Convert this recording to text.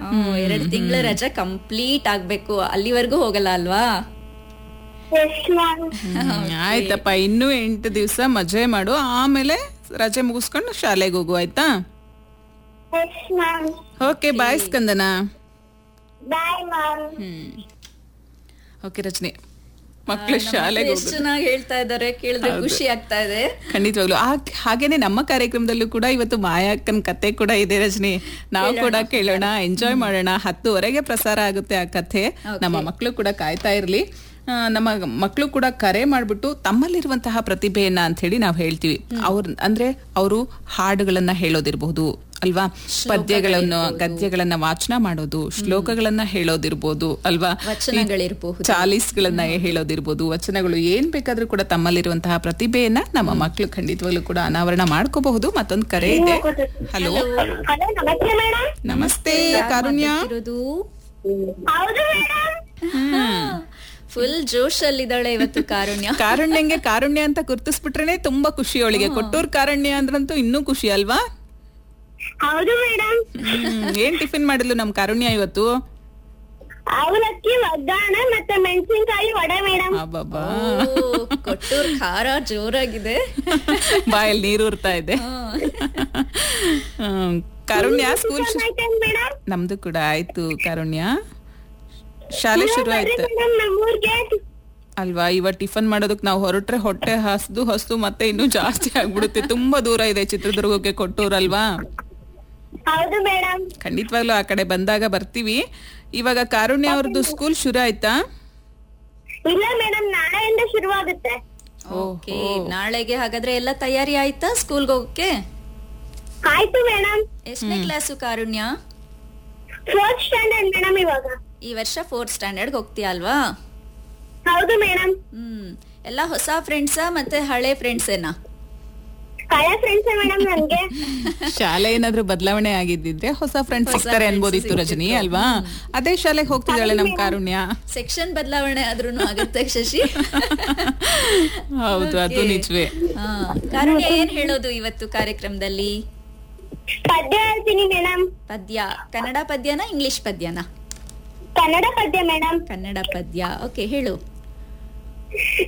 ಎರಡು ತಿಂಗಳ ರಜೆ ಕಂಪ್ಲೀಟ್ ಆಗ್ಬೇಕು ಅಲ್ಲಿವರೆಗೂ ಹೋಗಲ್ಲ ಅಲ್ವಾ ಎಸ್ ಮ್ಯಾಮ್ ಹ್ಮ್, ಆಯ್ತಪ್ಪ ಇನ್ನೂ ಎಂಟು ದಿವಸ ಮಜೆ ಮಾಡು ಆಮೇಲೆ ರಜೆ ಮುಗಿಸ್ಕೊಂಡು ಶಾಲೆಗೆ ಹೋಗು ಆಯ್ತಾ ಎಸ್ ಮ್ಯಾಮ್ ಓಕೆ ಬಾಯ್ ಸ್ಕಂದನ ಬಾಯ್ ಮ್ಯಾಮ್ ಹ್ಮ್ ಓಕೆ ರಚನೆ ಮಕ್ಕಳು ಶಾಲೆಗೆ ಎಷ್ಟು ಚೆನ್ನಾಗಿ ಹೇಳ್ತಾ ಇದ್ದಾರೆ ಕೇಳಿದ್ರೆ ಖುಷಿ ಆಗ್ತಾ ಇದೆ ಖಂಡಿತವಾಗ್ಲು ಆ- ಹಾಗೇನೆ ನಮ್ಮ ಕಾರ್ಯಕ್ರಮದಲ್ಲೂ ಕೂಡ ಇವತ್ತು ಮಾಯಾಕ್ಕನ ಕತೆ ಕೂಡ ಇದೆ ರಜನಿ ನಾವು ಕೂಡ ಕೇಳೋಣ ಎಂಜಾಯ್ ಮಾಡೋಣ ಹತ್ತುವರೆಗೆ ಪ್ರಸಾರ ಆಗುತ್ತೆ ಆ ಕಥೆ ನಮ್ಮ ಮಕ್ಕಳು ಕೂಡ ಕಾಯ್ತಾ ಇರ್ಲಿ ಆ, ನಮ್ಮ ಮಕ್ಕಳು ಕೂಡ ಕರೆ ಮಾಡ್ಬಿಟ್ಟು ತಮ್ಮಲ್ಲಿರುವಂತಹ ಪ್ರತಿಭೆಯನ್ನ ಅಂತ ಹೇಳಿ ನಾವು ಹೇಳ್ತೀವಿ ಅವ್ರ ಅಂದ್ರೆ ಅವರು ಹಾಡುಗಳನ್ನ ಹೇಳೋದಿರಬಹುದು ಅಲ್ವಾ ಪದ್ಯಗಳನ್ನು ಗದ್ಯಗಳನ್ನ ವಾಚನ ಮಾಡೋದು ಶ್ಲೋಕಗಳನ್ನ ಹೇಳೋದಿರ್ಬೋದು ಅಲ್ವಾ ವಚನಗಳಿರಬಹುದು ಚಾಲೀಸ್ಗಳನ್ನ ಹೇಳೋದಿರ್ಬೋದು ವಚನಗಳು ಏನ್ ಬೇಕಾದ್ರೂ ಕೂಡ ತಮ್ಮಲ್ಲಿರುವಂತಹ ಪ್ರತಿಭೆಯನ್ನ ನಮ್ಮ ಮಕ್ಕಳು ಖಂಡಿತವಾಗ್ಲೂ ಕೂಡ ಅನಾವರಣ ಮಾಡ್ಕೋಬಹುದು ಮತ್ತೊಂದು ಕರೆ ಇದೆ ಹಲೋ ಹಲೋ ನಮಸ್ತೆ ಮೇಡಮ್ ನಮಸ್ತೆ ಕಾರುಣ್ಯ ಇರೋದು ಹೌದು ಮೇಡಮ್ ಫುಲ್ ಜೋಶ್ ಅಲ್ಲಿದ್ದಾಳೆ ಇವತ್ತು ಕಾರುಣ್ಯ ಕಾರುಣ್ಯಂಗೆ ಕಾರುಣ್ಯ ಅಂತ ಗುರ್ತಿಸ್ಬಿಟ್ರೇನೆ ತುಂಬಾ ಖುಷಿ ಅವಳಿಗೆ ಕೊಟ್ಟೂರ್ ಕಾರುಣ್ಯ ಅಂದ್ರಂತೂ ಇನ್ನೂ ಖುಷಿ ಅಲ್ವಾ ಹೌದು ಮೇಡಮ್ ಹ್ಮ್ ಏನ್ ಟಿಫಿನ್ ಮಾಡಿದ್ಲು ನಮ್ ಕಾರುಣ್ಯ ಇವತ್ತು ಅವಲಕ್ಕಿ ಒಗ್ಗರಣೆ ಮತ್ತೆ ಮೆಣಸಿನಕಾಯಿ ವಡೆ ಮೇಡಮ್ ಅಬ್ಬಬ್ಬಾ ಓ, ಕೊಟ್ಟೂರ್ ಖಾರ ಜೋರಾಗಿದೆ ಬಾಯಲ್ಲಿ ನೀರು ಉರ್ತಾ ಇದೆ ಹ್ಮ್. ಕಾರುಣ್ಯ ಸ್ಕೂಲ್ ಆಯ್ತಾ ಮೇಡಮ್ ನಮ್ದು ಕೂಡ ಆಯ್ತು ಕಾರುಣ್ಯ ಶಾಲೆ ಶುರು ಆಯ್ತು ಮೇಡಮ್ ನಮ್ಮೂರ್ಗೆ ಅಲ್ವಾ ಇವ ಟಿಫನ್ ಮಾಡೋದಕ್ ನಾವು ಹೊರಟ್ರೆ ಹೊಟ್ಟೆ ಹಸ್ದು ಹಸ್ದು ಮತ್ತೆ ಇನ್ನೂ ಜಾಸ್ತಿ ಆಗ್ಬಿಡುತ್ತೆ ತುಂಬಾ ದೂರ ಇದೆ ಚಿತ್ರದುರ್ಗಕ್ಕೆ ಕೊಟ್ಟೂರಲ್ವಾ ಹೌದು ಮೇಡಮ್ ಖಂಡಿತವಾಗ್ಲೂ ಆ ಕಡೆ ಬಂದಾಗ ಬರ್ತೀವಿ ಇವಾಗ ಕಾರುಣ್ಯ ಅವ್ರದ್ದು ಸ್ಕೂಲ್ ಶುರು ಆಯ್ತಾ ಇಲ್ಲ ಮೇಡಮ್ ನಾಳೆಯಿಂದ ಶುರುವಾಗುತ್ತೆ ಓಕೆ ನಾಳೆಗೆ ಹಾಗಾದ್ರೆ ಎಲ್ಲ ತಯಾರಿ ಆಯ್ತಾ ಸ್ಕೂಲ್ಗೆ ಹೋಗಕ್ಕೆ ಆಯ್ತು ಮೇಡಮ್ ಎಷ್ಟನೇ class Karunya fourth standard madam ಇವಾಗ ಈ ವರ್ಷ ಫೋರ್ತ್ ಸ್ಟ್ಯಾಂಡರ್ಡ್ ಹೋಗ್ತೀಯ ಅಲ್ವಾ ಹೌದು ಮೇಡಮ್ ಹ್ಮ್ ಎಲ್ಲ ಹೊಸ ಫ್ರೆಂಡ್ಸಾ ಮತ್ತೆ ಹಳೆ ಫ್ರೆಂಡ್ಸ್ ಏನಾ ಹಳೆ ಫ್ರೆಂಡ್ಸ್ ಮೇಡಮ್ ನನ್ಗೆ ಶಾಲೆ ಏನಾದ್ರೂ ಬದಲಾವಣೆ ಆಗಿದ್ದಿದ್ರೆ ಹೊಸ ಫ್ರೆಂಡ್ಸ್ ಸಿಗ್ತಾರೆ ಅನ್ಬೋದಿತ್ತು ರಜನಿ ಅಲ್ವಾ ಅದೇ ಶಾಲೆಗೆ ಹೋಗ್ತಿದ್ದಾಳೆ ನಮ್ ಕಾರುಣ್ಯ ಸೆಕ್ಷನ್ ಬದಲಾವಣೆ ಆದ್ರೂ ಆಗತ್ತೆ ಶಶಿ ಹೌದು ಅದು ನಿಜವೇ ಹಾ ಕಾರುಣ್ಯ ಏನ್ ಹೇಳೋದು ಇವತ್ತು ಕಾರ್ಯಕ್ರಮದಲ್ಲಿ ಪದ್ಯ ಹೇಳ್ತೀನಿ ಮೇಡಮ್ ಪದ್ಯ ಕನ್ನಡ ಪದ್ಯನಾ ಇಂಗ್ಲಿಷ್ ಪದ್ಯನಾ ಕನ್ನಡ ಪದ್ಯ ಮೇಡಮ್ ಕನ್ನಡ ಪದ್ಯ ಓಕೆ ಹೇಳು